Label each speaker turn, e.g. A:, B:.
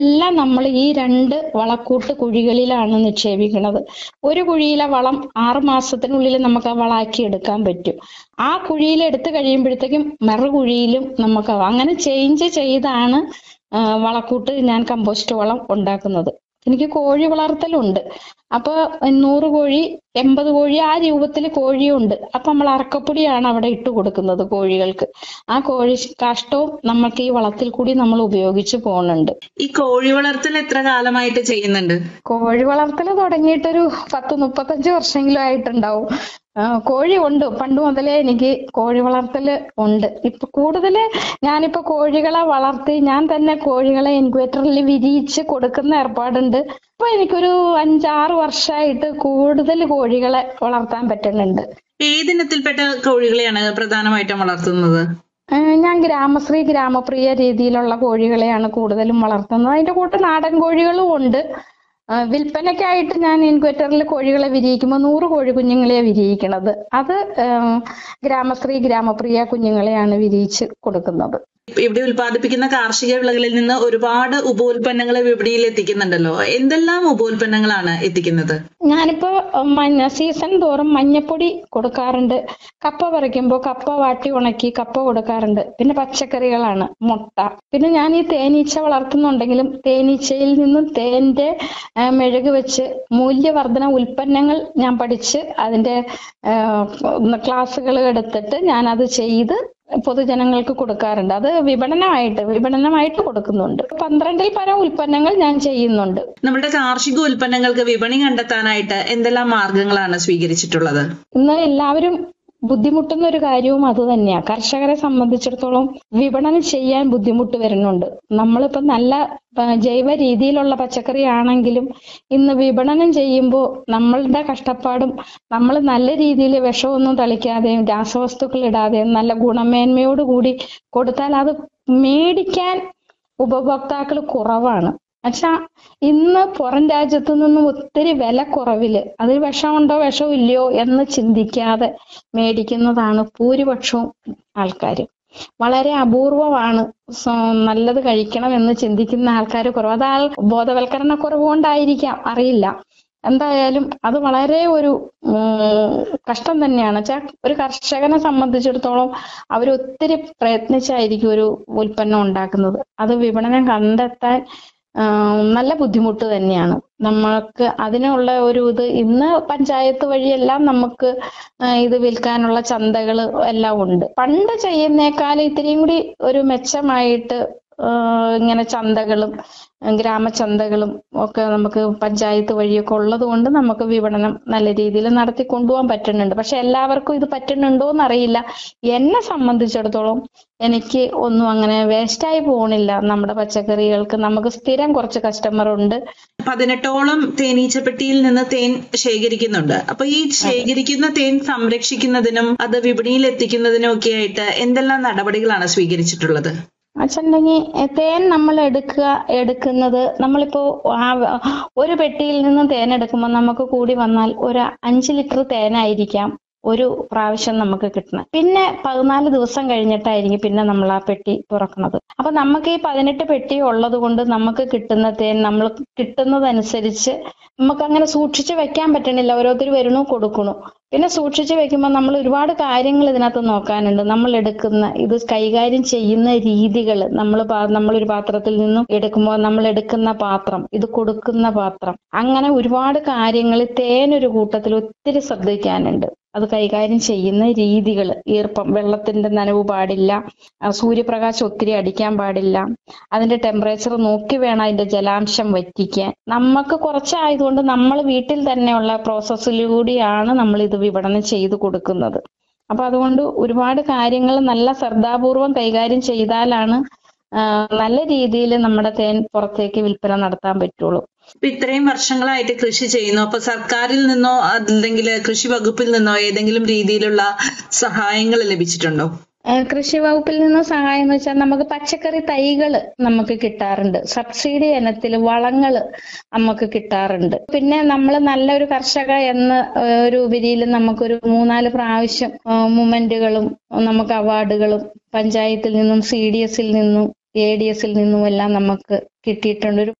A: എല്ലാം നമ്മൾ ഈ രണ്ട് വളക്കൂട്ട് കുഴികളിലാണ് നിക്ഷേപിക്കുന്നത് ഒരു കുഴിയിലെ വളം ആറ് മാസത്തിനുള്ളിൽ നമുക്ക് ആ വളാക്കി എടുക്കാൻ പറ്റും ആ കുഴിയിൽ എടുത്തു കഴിയുമ്പോഴത്തേക്കും മറുകുഴിയിലും നമുക്ക് അങ്ങനെ ചേഞ്ച് ചെയ്താണ് ആ, വളക്കൂട്ട് ഞാൻ കമ്പോസ്റ്റ് വളം ഉണ്ടാക്കുന്നത് എനിക്ക് കോഴി വളർത്തലുണ്ട് അപ്പൊ നൂറ് കോഴി എൺപത് കോഴി ആ രൂപത്തിൽ കോഴിയുണ്ട് അപ്പൊ നമ്മൾ അറക്കപ്പൊടിയാണ് അവിടെ ഇട്ട് കൊടുക്കുന്നത് കോഴികൾക്ക് ആ കോഴി കാഷ്ടവും നമ്മൾക്ക് ഈ വളത്തിൽ കൂടി നമ്മൾ ഉപയോഗിച്ച് പോകുന്നുണ്ട്
B: ഈ കോഴി വളർത്തൽ എത്ര കാലമായിട്ട് ചെയ്യുന്നുണ്ട്
A: കോഴി വളർത്തൽ തുടങ്ങിയിട്ടൊരു പത്ത് മുപ്പത്തഞ്ച് വർഷമെങ്കിലും ആയിട്ടുണ്ടാവും ആ, കോഴി ഉണ്ട് പണ്ട് മുതലേ എനിക്ക് കോഴി വളർത്തല് ഉണ്ട് ഇപ്പൊ കൂടുതല് ഞാനിപ്പോ കോഴികളെ വളർത്തി ഞാൻ തന്നെ കോഴികളെ ഇൻക്യുബേറ്ററിൽ വിരിയിച്ച് കൊടുക്കുന്ന ഏർപ്പാടുണ്ട് ഇപ്പൊ എനിക്കൊരു അഞ്ചാറ് വർഷമായിട്ട് കൂടുതൽ കോഴികളെ വളർത്താൻ പറ്റുന്നുണ്ട്
B: ഏതിനത്തിൽപ്പെട്ട കോഴികളെയാണ് പ്രധാനമായിട്ടും വളർത്തുന്നത്
A: ആ, ഞാൻ ഗ്രാമശ്രീ ഗ്രാമപ്രിയ രീതിയിലുള്ള കോഴികളെയാണ് കൂടുതലും വളർത്തുന്നത് അതിന്റെ കൂട്ട് നാടൻ കോഴികളും ഉണ്ട് ആ, വിൽപ്പനയ്ക്കായിട്ട് ഞാൻ ഇൻക്വേറ്ററിൽ കോഴികളെ വിരിയിക്കുമ്പോൾ നൂറ് കോഴി കുഞ്ഞുങ്ങളെ വിരിയിക്കണത് അത് ആ, ഗ്രാമശ്രീ ഗ്രാമപ്രിയ കുഞ്ഞുങ്ങളെയാണ് വിരിയിച്ച് കൊടുക്കുന്നത്
B: ഇവിടെ ഉൽപ്പാദിപ്പിക്കുന്ന കാർഷിക വിളകളിൽ നിന്ന് ഒരുപാട് ഉപോൽപ്പന്നങ്ങൾ വിപണിയിൽ എത്തിക്കുന്നുണ്ടല്ലോ എന്തെല്ലാം ഉപോൽപ്പന്നങ്ങളാണ് എത്തിക്കുന്നത്
A: ഞാനിപ്പോ മഞ്ഞ സീസൺ തോറും മഞ്ഞപ്പൊടി കൊടുക്കാറുണ്ട് കപ്പ പറിക്കുമ്പോൾ കപ്പ വാട്ടി ഉണക്കി കപ്പ കൊടുക്കാറുണ്ട് പിന്നെ പച്ചക്കറികളാണ് മുട്ട പിന്നെ ഞാൻ ഈ തേനീച്ച വളർത്തുന്നുണ്ടെങ്കിലും തേനീച്ചയിൽ നിന്നും തേന്റെ ആ, മെഴുക് വെച്ച് മൂല്യവർദ്ധന ഉൽപ്പന്നങ്ങൾ ഞാൻ പഠിച്ച് അതിന്റെ ക്ലാസ്സുകൾ എടുത്തിട്ട് ഞാൻ അത് ചെയ്ത് പൊതുജനങ്ങൾക്ക് കൊടുക്കാറുണ്ട് അത് വിപണനമായിട്ട് വിപണനമായിട്ട് കൊടുക്കുന്നുണ്ട് പന്ത്രണ്ടിൽ പരം ഉൽപ്പന്നങ്ങൾ ഞാൻ ചെയ്യുന്നുണ്ട്
B: നമ്മുടെ കാർഷിക ഉൽപ്പന്നങ്ങൾക്ക് വിപണി കണ്ടെത്താനായിട്ട് എന്തെല്ലാം മാർഗങ്ങളാണ് സ്വീകരിച്ചിട്ടുള്ളത്
A: ഇന്ന് എല്ലാവരും ബുദ്ധിമുട്ടുന്ന ഒരു കാര്യവും അത് തന്നെയാ കർഷകരെ സംബന്ധിച്ചിടത്തോളം വിപണനം ചെയ്യാൻ ബുദ്ധിമുട്ട് വരുന്നുണ്ട് നമ്മളിപ്പോ നല്ല ആ, ജൈവ രീതിയിലുള്ള പച്ചക്കറി ആണെങ്കിലും ഇന്ന് വിപണനം ചെയ്യുമ്പോൾ നമ്മളുടെ കഷ്ടപ്പാടും നമ്മൾ നല്ല രീതിയിൽ വിഷമൊന്നും തളിക്കാതെയും രാസവസ്തുക്കൾ ഇടാതെയും നല്ല ഗുണമേന്മയോട് കൂടി കൊടുത്താൽ അത് മേടിക്കാൻ ഉപഭോക്താക്കൾ കുറവാണ് പക്ഷാ ഇന്ന് പുറം രാജ്യത്തു നിന്നും ഒത്തിരി വില കുറവില് അതിൽ വിഷമുണ്ടോ വിഷം ഇല്ലയോ എന്ന് ചിന്തിക്കാതെ മേടിക്കുന്നതാണ് ഭൂരിപക്ഷവും ആൾക്കാർ വളരെ അപൂർവമാണ് സ- നല്ലത് കഴിക്കണം എന്ന് ചിന്തിക്കുന്ന ആൾക്കാർ കുറവ് അത് ആൾ ബോധവൽക്കരണ കുറവ് കൊണ്ടായിരിക്കാം അറിയില്ല എന്തായാലും അത് വളരെ ഒരു ഉം, കഷ്ടം തന്നെയാണ് വെച്ചാൽ ഒരു കർഷകനെ സംബന്ധിച്ചിടത്തോളം അവർ ഒത്തിരി പ്രയത്നിച്ചായിരിക്കും ഒരു ഉൽപ്പന്നം ഉണ്ടാക്കുന്നത് അത് വിപണനം കണ്ടെത്താൻ ആ, നല്ല ബുദ്ധിമുട്ട് തന്നെയാണ് നമ്മൾക്ക് അതിനുള്ള ഒരു ഇത് ഇന്ന് പഞ്ചായത്ത് വഴിയെല്ലാം നമുക്ക് ആ, ഇത് വിൽക്കാനുള്ള ചന്തകൾ എല്ലാം ഉണ്ട് പണ്ട് ചെയ്യുന്നേക്കാളും ഇത്തിരിയും കൂടി ഒരു മെച്ചമായിട്ട് ആ, ഇങ്ങനെ ചന്തകളും ഗ്രാമചന്തകളും ഒക്കെ നമുക്ക് പഞ്ചായത്ത് വഴിയൊക്കെ ഉള്ളത് കൊണ്ട് നമുക്ക് വിപണനം നല്ല രീതിയിൽ നടത്തി കൊണ്ടുപോകാൻ പറ്റുന്നുണ്ട് പക്ഷെ എല്ലാവർക്കും ഇത് പറ്റുന്നുണ്ടോ എന്നറിയില്ല എന്നെ സംബന്ധിച്ചിടത്തോളം എനിക്ക് ഒന്നും അങ്ങനെ വേസ്റ്റായി പോകണില്ല നമ്മുടെ പച്ചക്കറികൾക്ക് നമുക്ക് സ്ഥിരം കുറച്ച് കസ്റ്റമർ ഉണ്ട്
B: പതിനെട്ടോളം തേനീച്ചപ്പെട്ടിയിൽ നിന്ന് തേൻ ശേഖരിക്കുന്നുണ്ട് അപ്പൊ ഈ ശേഖരിക്കുന്ന തേൻ സംരക്ഷിക്കുന്നതിനും അത് വിപണിയിൽ എത്തിക്കുന്നതിനും ഒക്കെ ആയിട്ട് എന്തെല്ലാം നടപടികളാണ് സ്വീകരിച്ചിട്ടുള്ളത്
A: വെച്ചിട്ടുണ്ടെങ്കിൽ തേൻ നമ്മൾ എടുക്കുക എടുക്കുന്നത് നമ്മളിപ്പോ ആ ഒരു പെട്ടിയിൽ നിന്നും തേൻ എടുക്കുമ്പോൾ നമുക്ക് കൂടി വന്നാൽ ഒരു അഞ്ച് ലിറ്റർ തേനായിരിക്കാം ഒരു പ്രാവശ്യം നമുക്ക് കിട്ടണം പിന്നെ പതിനാല് ദിവസം കഴിഞ്ഞിട്ടായിരിക്കും പിന്നെ നമ്മൾ ആ പെട്ടി തുറക്കുന്നത് അപ്പൊ നമുക്ക് ഈ പതിനെട്ട് പെട്ടി ഉള്ളത് കൊണ്ട് നമുക്ക് കിട്ടുന്ന തേൻ നമ്മൾ കിട്ടുന്നതനുസരിച്ച് നമുക്ക് അങ്ങനെ സൂക്ഷിച്ച് വെക്കാൻ പറ്റണില്ല ഓരോരുത്തർ വരണു കൊടുക്കണു പിന്നെ സൂക്ഷിച്ച് വെക്കുമ്പോൾ നമ്മൾ ഒരുപാട് കാര്യങ്ങൾ ഇതിനകത്ത് നോക്കാനുണ്ട് നമ്മൾ എടുക്കുന്ന ഇത് കൈകാര്യം ചെയ്യുന്ന രീതികൾ നമ്മൾ നമ്മളൊരു പാത്രത്തിൽ നിന്നും എടുക്കുമ്പോൾ നമ്മൾ എടുക്കുന്ന പാത്രം ഇത് കൊടുക്കുന്ന പാത്രം അങ്ങനെ ഒരുപാട് കാര്യങ്ങൾ തേനൊരു കൂട്ടത്തിൽ ഒത്തിരി ശ്രദ്ധിക്കാനുണ്ട് അത് കൈകാര്യം ചെയ്യുന്ന രീതികൾ ഈർപ്പം വെള്ളത്തിന്റെ നനവ് പാടില്ല ആ, സൂര്യപ്രകാശം ഒത്തിരി അടിക്കാൻ പാടില്ല അതിന്റെ ടെമ്പറേച്ചർ നോക്കി വേണം അതിന്റെ ജലാംശം വറ്റിക്കാൻ നമുക്ക് കുറച്ചായതുകൊണ്ട് നമ്മൾ വീട്ടിൽ തന്നെയുള്ള പ്രോസസ്സിലൂടെയാണ് നമ്മൾ ഇത് വിപണനം ചെയ്തു കൊടുക്കുന്നത് അപ്പൊ അതുകൊണ്ട് ഒരുപാട് കാര്യങ്ങൾ നല്ല ശ്രദ്ധാപൂർവം കൈകാര്യം ചെയ്താലാണ് ആ, നല്ല രീതിയിൽ നമ്മുടെ തേൻ പുറത്തേക്ക് വിൽപ്പന നടത്താൻ പറ്റുള്ളൂ
B: ഇപ്പൊ ഇത്രയും വർഷങ്ങളായിട്ട് കൃഷി ചെയ്യുന്നു അപ്പൊ സർക്കാരിൽ നിന്നോ അല്ലെങ്കിൽ കൃഷി വകുപ്പിൽ നിന്നോ ഏതെങ്കിലും രീതിയിലുള്ള സഹായങ്ങൾ ലഭിച്ചിട്ടുണ്ടോ
A: ആ, കൃഷി വകുപ്പിൽ നിന്ന് സഹായം എന്ന് വെച്ചാൽ നമുക്ക് പച്ചക്കറി തൈകൾ നമുക്ക് കിട്ടാറുണ്ട് സബ്സിഡി ഇനത്തിൽ വളങ്ങൾ നമുക്ക് കിട്ടാറുണ്ട് പിന്നെ നമ്മൾ നല്ലൊരു കർഷക എന്ന ആ, ഒരു ഉപരിയിൽ നമുക്കൊരു മൂന്നാല് പ്രാവശ്യം മൂമെന്റുകളും നമുക്ക് അവാർഡുകളും പഞ്ചായത്തിൽ നിന്നും സി ഡി എസിൽ നിന്നും എ ഡി എസിൽ നിന്നും എല്ലാം നമുക്ക് കിട്ടിയിട്ടുണ്ട് ഒരു